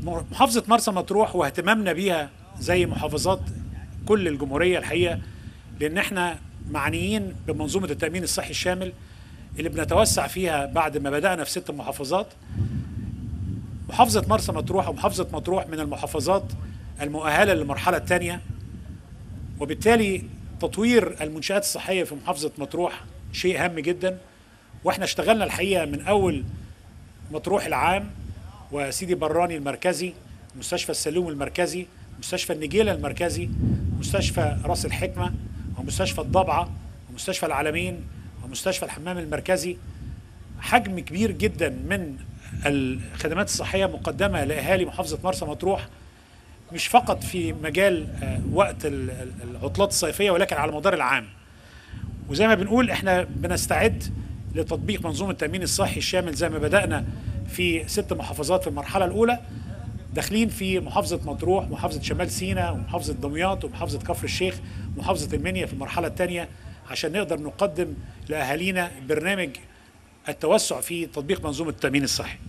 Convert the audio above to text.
محافظة مرسى مطروح واهتمامنا بيها زي محافظات كل الجمهورية الحقيقة لأن احنا معنيين بمنظومة التأمين الصحي الشامل اللي بنتوسع فيها بعد ما بدأنا في ست محافظات محافظة مرسى مطروح ومحافظة مطروح من المحافظات المؤهلة للمرحلة الثانية وبالتالي تطوير المنشآت الصحية في محافظة مطروح شيء هام جدا واحنا اشتغلنا الحقيقة من أول مطروح العام وسيدي براني المركزي مستشفى السلوم المركزي مستشفى النجيلة المركزي مستشفى راس الحكمة ومستشفى الضبعة ومستشفى العالمين ومستشفى الحمام المركزي حجم كبير جدا من الخدمات الصحية مقدمة لأهالي محافظة مرسى مطروح مش فقط في مجال وقت العطلات الصيفية ولكن على مدار العام وزي ما بنقول احنا بنستعد لتطبيق منظومة التأمين الصحي الشامل زي ما بدأنا في ست محافظات في المرحلة الأولى داخلين في محافظة مطروح محافظة شمال سيناء ومحافظة دمياط ومحافظة كفر الشيخ ومحافظة المنيا في المرحلة الثانية عشان نقدر نقدم لأهالينا برنامج التوسع في تطبيق منظومة التأمين الصحي